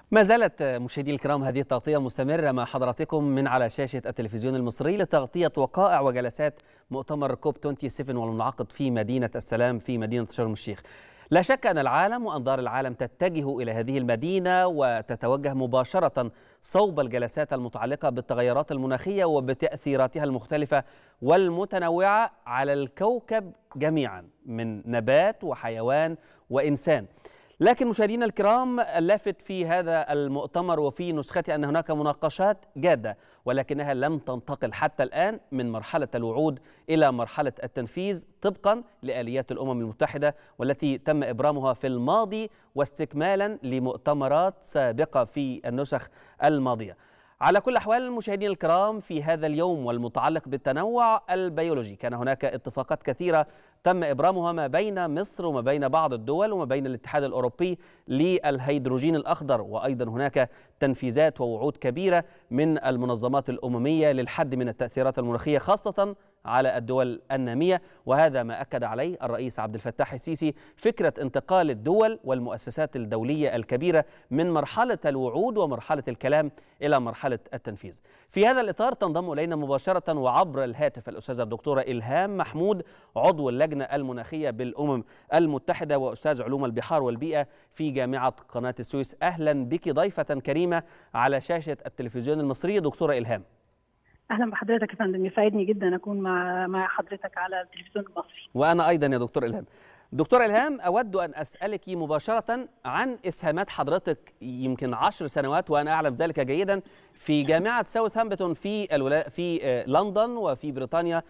ما زالت مشاهدي الكرام هذه التغطية مستمرة مع حضراتكم من على شاشة التلفزيون المصري لتغطية وقائع وجلسات مؤتمر كوب 27 والمنعقد في مدينة السلام في مدينة شرم الشيخ لا شك أن العالم وأنظار العالم تتجه إلى هذه المدينة وتتوجه مباشرة صوب الجلسات المتعلقة بالتغيرات المناخية وبتأثيراتها المختلفة والمتنوعة على الكوكب جميعا من نبات وحيوان وإنسان لكن مشاهدينا الكرام اللافت في هذا المؤتمر وفي نسخته أن هناك مناقشات جادة ولكنها لم تنتقل حتى الآن من مرحلة الوعود إلى مرحلة التنفيذ طبقا لآليات الأمم المتحدة والتي تم إبرامها في الماضي واستكمالا لمؤتمرات سابقة في النسخ الماضية على كل أحوال المشاهدين الكرام في هذا اليوم والمتعلق بالتنوع البيولوجي كان هناك اتفاقات كثيرة تم إبرامها ما بين مصر وما بين بعض الدول وما بين الاتحاد الأوروبي للهيدروجين الأخضر وأيضا هناك تنفيذات ووعود كبيرة من المنظمات الأممية للحد من التأثيرات المناخية خاصة على الدول النامية وهذا ما أكد عليه الرئيس عبد الفتاح السيسي فكرة انتقال الدول والمؤسسات الدولية الكبيرة من مرحلة الوعود ومرحلة الكلام إلى مرحلة التنفيذ في هذا الإطار تنضم إلينا مباشرة وعبر الهاتف الأستاذة الدكتورة إلهام محمود عضو اللجنة المناخية بالأمم المتحدة وأستاذ علوم البحار والبيئة في جامعة قناة السويس أهلا بك ضيفة كريمة على شاشة التلفزيون المصري دكتورة إلهام اهلا بحضرتك يا فندم يسعدني جدا اكون مع مع حضرتك على التلفزيون المصري وانا ايضا يا دكتور الهام دكتور الهام اود ان اسالك مباشره عن اسهامات حضرتك يمكن عشر سنوات وانا اعلم ذلك جيدا في جامعه ساوثهامبتون في الولا... في لندن وفي بريطانيا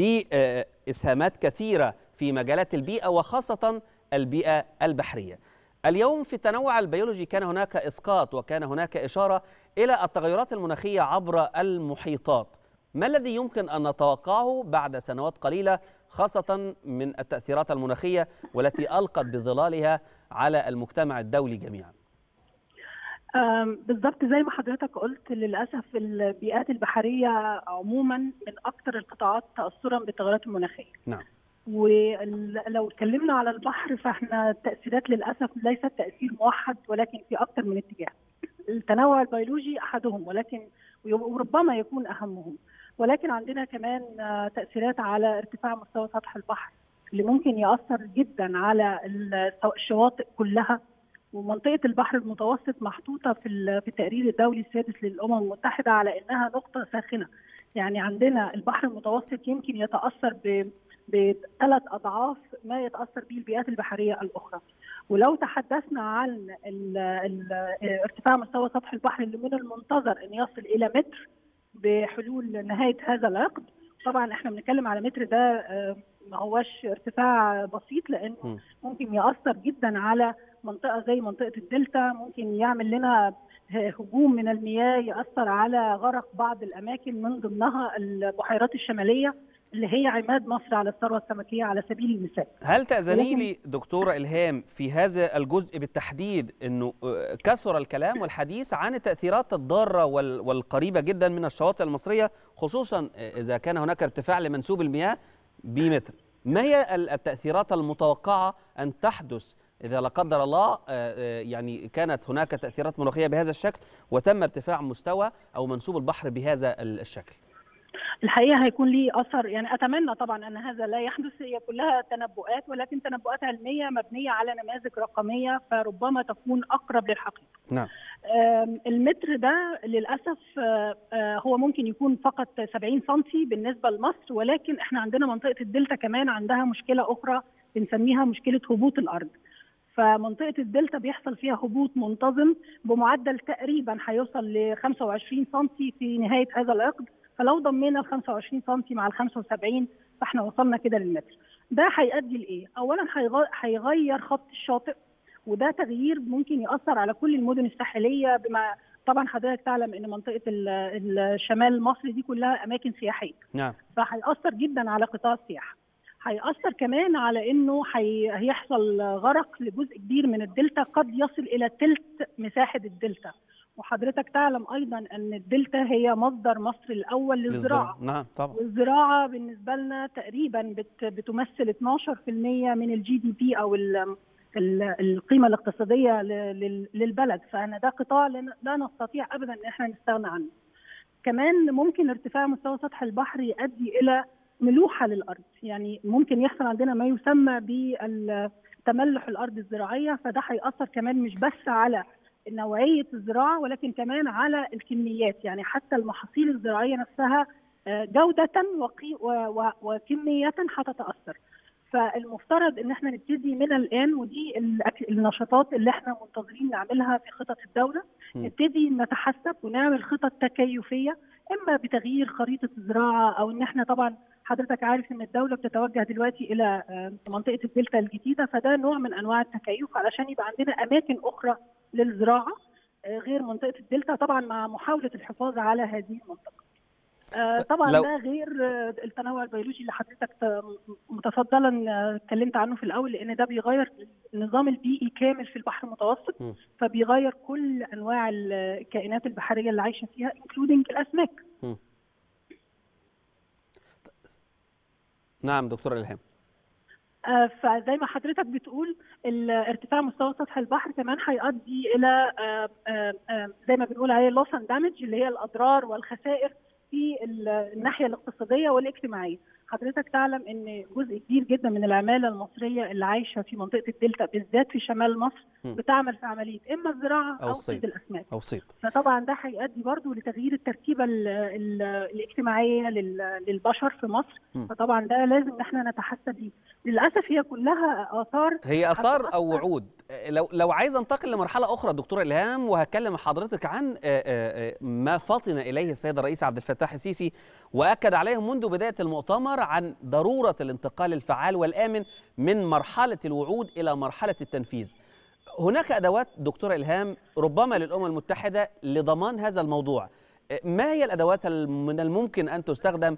لاسهامات كثيره في مجالات البيئه وخاصه البيئه البحريه اليوم في التنوع البيولوجي كان هناك اسقاط وكان هناك اشاره الى التغيرات المناخيه عبر المحيطات ما الذي يمكن ان نتوقعه بعد سنوات قليله خاصه من التاثيرات المناخيه والتي القت بظلالها على المجتمع الدولي جميعا بالضبط زي ما حضرتك قلت للاسف البيئات البحريه عموما من اكثر القطاعات تاثرا بالتغيرات المناخيه نعم ولو اتكلمنا على البحر فاحنا التاثيرات للاسف ليست تاثير موحد ولكن في اكثر من اتجاه. التنوع البيولوجي احدهم ولكن وربما يكون اهمهم ولكن عندنا كمان تاثيرات على ارتفاع مستوى سطح البحر اللي ممكن ياثر جدا على الشواطئ كلها ومنطقه البحر المتوسط محطوطه في في التقرير الدولي السادس للامم المتحده على انها نقطه ساخنه يعني عندنا البحر المتوسط يمكن يتاثر ب بثلاث اضعاف ما يتاثر به البيئات البحريه الاخرى ولو تحدثنا عن ال ال ارتفاع مستوى سطح البحر اللي من المنتظر ان يصل الى متر بحلول نهايه هذا العقد طبعا احنا بنتكلم على متر ده ما هوش ارتفاع بسيط لانه ممكن ياثر جدا على منطقه زي منطقه الدلتا ممكن يعمل لنا هجوم من المياه ياثر على غرق بعض الاماكن من ضمنها البحيرات الشماليه اللي هي عماد مصر على الثروه السمكيه على سبيل المثال. هل تأذني لي دكتوره الهام في هذا الجزء بالتحديد انه كثر الكلام والحديث عن التاثيرات الضاره والقريبه جدا من الشواطئ المصريه خصوصا اذا كان هناك ارتفاع لمنسوب المياه بمتر. ما هي التاثيرات المتوقعه ان تحدث اذا لا قدر الله يعني كانت هناك تاثيرات مناخيه بهذا الشكل وتم ارتفاع مستوى او منسوب البحر بهذا الشكل؟ الحقيقه هيكون ليه اثر يعني اتمنى طبعا ان هذا لا يحدث هي كلها تنبؤات ولكن تنبؤات علميه مبنيه على نماذج رقميه فربما تكون اقرب للحقيقه. نعم. المتر ده للاسف هو ممكن يكون فقط 70 سم بالنسبه لمصر ولكن احنا عندنا منطقه الدلتا كمان عندها مشكله اخرى بنسميها مشكله هبوط الارض. فمنطقه الدلتا بيحصل فيها هبوط منتظم بمعدل تقريبا هيوصل ل 25 سم في نهايه هذا العقد فلو ضمينا ال 25 سم مع ال 75 فاحنا وصلنا كده للمتر. ده هيؤدي لايه؟ اولا هيغير خط الشاطئ وده تغيير ممكن ياثر على كل المدن الساحليه بما طبعا حضرتك تعلم ان منطقه الشمال المصري دي كلها اماكن سياحيه. نعم. فهيأثر جدا على قطاع السياحه. هيأثر كمان على انه هيحصل غرق لجزء كبير من الدلتا قد يصل الى ثلث مساحه الدلتا. وحضرتك تعلم ايضا ان الدلتا هي مصدر مصر الاول للزراعه نعم طبعا والزراعه بالنسبه لنا تقريبا بت بتمثل 12% من الجي دي بي او القيمه الاقتصاديه للبلد فانا ده قطاع لا نستطيع ابدا ان احنا نستغنى عنه كمان ممكن ارتفاع مستوى سطح البحر يؤدي الى ملوحه للارض يعني ممكن يحصل عندنا ما يسمى بتملح الارض الزراعيه فده هياثر كمان مش بس على نوعيه الزراعه ولكن كمان على الكميات يعني حتى المحاصيل الزراعيه نفسها جوده وكميه هتتاثر فالمفترض ان احنا نبتدي من الان ودي النشاطات اللي احنا منتظرين نعملها في خطط الدوله نبتدي نتحسب ونعمل خطط تكيفيه اما بتغيير خريطه الزراعه او ان احنا طبعا حضرتك عارف ان الدوله بتتوجه دلوقتي الى منطقه الدلتا الجديده فده نوع من انواع التكيف علشان يبقى عندنا اماكن اخرى للزراعه غير منطقه الدلتا طبعا مع محاوله الحفاظ على هذه المنطقه. طبعا لو... ده غير التنوع البيولوجي اللي حضرتك متفضلا اتكلمت عنه في الاول لان ده بيغير النظام البيئي كامل في البحر المتوسط م. فبيغير كل انواع الكائنات البحريه اللي عايشه فيها انكلودنج الاسماك. م. نعم دكتوره الهام. فزي ما حضرتك بتقول ارتفاع مستوى سطح البحر كمان هيؤدي الى زي ما بنقول عليه لوس اند دامج اللي هي الاضرار والخسائر في الناحيه الاقتصاديه والاجتماعيه حضرتك تعلم ان جزء كبير جدا من العماله المصريه اللي عايشه في منطقه الدلتا بالذات في شمال مصر م. بتعمل في عمليه اما الزراعه او, أو صيد الاسماك او صيد فطبعا ده هيؤدي برضه لتغيير التركيبه ال ال الاجتماعيه للبشر في مصر م. فطبعا ده لازم احنا نتحسب بيه للاسف هي كلها اثار هي اثار او وعود لو لو عايز انتقل لمرحله اخرى دكتوره الهام وهكلم حضرتك عن ما فطن اليه السيد الرئيس عبد الفتاح السيسي واكد عليه منذ بدايه المؤتمر عن ضروره الانتقال الفعال والامن من مرحله الوعود الى مرحله التنفيذ. هناك ادوات دكتوره الهام ربما للامم المتحده لضمان هذا الموضوع. ما هي الادوات من الممكن ان تستخدم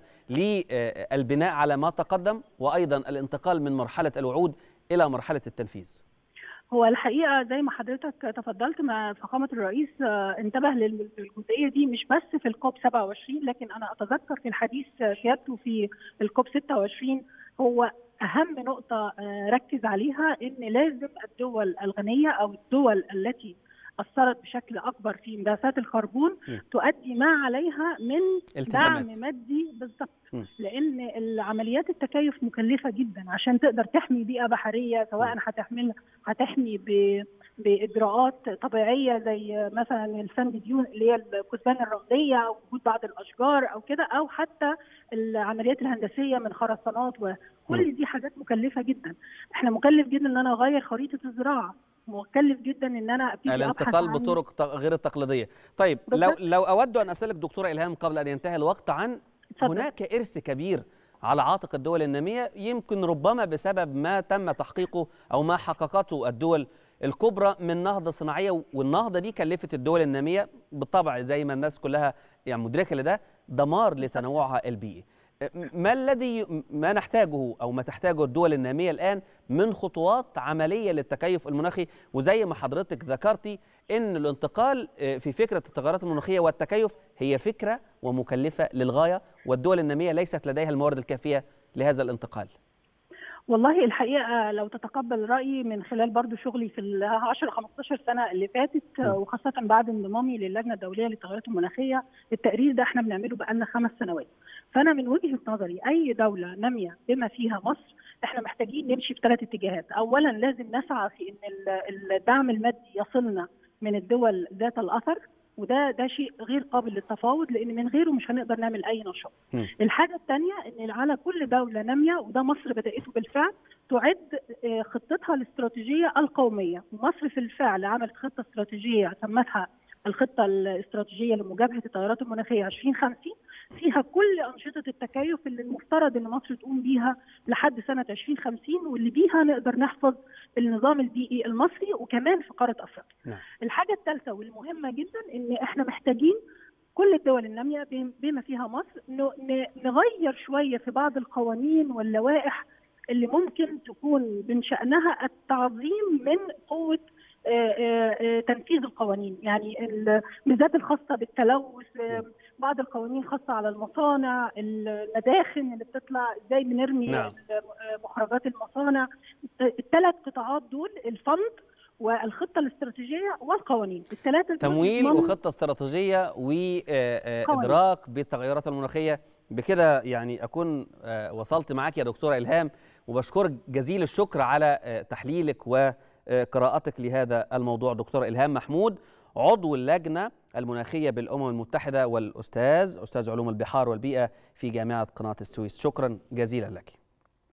للبناء على ما تقدم وايضا الانتقال من مرحله الوعود الى مرحله التنفيذ؟ هو الحقيقه زي ما حضرتك تفضلت مع فخامه الرئيس انتبه للجزئيه دي مش بس في الكوب 27 لكن انا اتذكر في الحديث سيادته في الكوب 26 هو اهم نقطه ركز عليها ان لازم الدول الغنيه او الدول التي اثرت بشكل اكبر في انبعاثات الكربون م. تؤدي ما عليها من التزامات. دعم مادي بالضبط لان عمليات التكيف مكلفه جدا عشان تقدر تحمي بيئه بحريه سواء هتحمل هتحمي ب باجراءات طبيعيه زي مثلا الساند ديون اللي هي الكثبان الرمليه او وجود بعض الاشجار او كده او حتى العمليات الهندسيه من خرسانات وكل دي حاجات مكلفه جدا احنا مكلف جدا ان انا اغير خريطه الزراعه مكلف جدا ان انا ابتدي الانتقال بطرق غير التقليديه طيب لو لو اود ان اسالك دكتوره الهام قبل ان ينتهي الوقت عن فضل. هناك ارث كبير على عاتق الدول الناميه يمكن ربما بسبب ما تم تحقيقه او ما حققته الدول الكبرى من نهضه صناعيه والنهضه دي كلفت الدول الناميه بالطبع زي ما الناس كلها يعني مدركه لده دمار لتنوعها البيئي ما الذي ما نحتاجه او ما تحتاجه الدول الناميه الان من خطوات عمليه للتكيف المناخي وزي ما حضرتك ذكرتي ان الانتقال في فكره التغيرات المناخيه والتكيف هي فكره ومكلفه للغايه والدول الناميه ليست لديها الموارد الكافيه لهذا الانتقال. والله الحقيقه لو تتقبل رايي من خلال برضو شغلي في ال 10 15 سنه اللي فاتت وخاصه بعد انضمامي للجنه الدوليه للتغيرات المناخيه التقرير ده احنا بنعمله بقالنا خمس سنوات فانا من وجهه نظري اي دوله ناميه بما فيها مصر احنا محتاجين نمشي في ثلاث اتجاهات اولا لازم نسعى في ان الدعم المادي يصلنا من الدول ذات الاثر وده ده شيء غير قابل للتفاوض لان من غيره مش هنقدر نعمل اي نشاط. الحاجه الثانيه ان على كل دوله ناميه وده مصر بداته بالفعل تعد خطتها الاستراتيجيه القوميه، ومصر في الفعل عملت خطه استراتيجيه سمتها الخطه الاستراتيجيه لمجابهه التغيرات المناخيه 2050 فيها كل انشطه التكيف اللي المفترض ان مصر تقوم بيها لحد سنه 2050 واللي بيها نقدر نحفظ النظام البيئي المصري وكمان في قاره افريقيا. نعم. الحاجه الثالثه والمهمه جدا ان احنا محتاجين كل الدول الناميه بما فيها مصر نغير شويه في بعض القوانين واللوائح اللي ممكن تكون من شانها التعظيم من قوه تنفيذ القوانين يعني بالذات الخاصه بالتلوث بعض القوانين خاصه على المصانع المداخن اللي بتطلع ازاي بنرمي نعم. مخرجات المصانع الثلاث قطاعات دول الفند والخطه الاستراتيجيه والقوانين الثلاثه تمويل وخطه استراتيجيه وادراك بالتغيرات المناخيه بكده يعني اكون وصلت معاك يا دكتوره الهام وبشكرك جزيل الشكر على تحليلك وقراءتك لهذا الموضوع دكتوره الهام محمود عضو اللجنه المناخيه بالامم المتحده والاستاذ استاذ علوم البحار والبيئه في جامعه قناه السويس شكرا جزيلا لك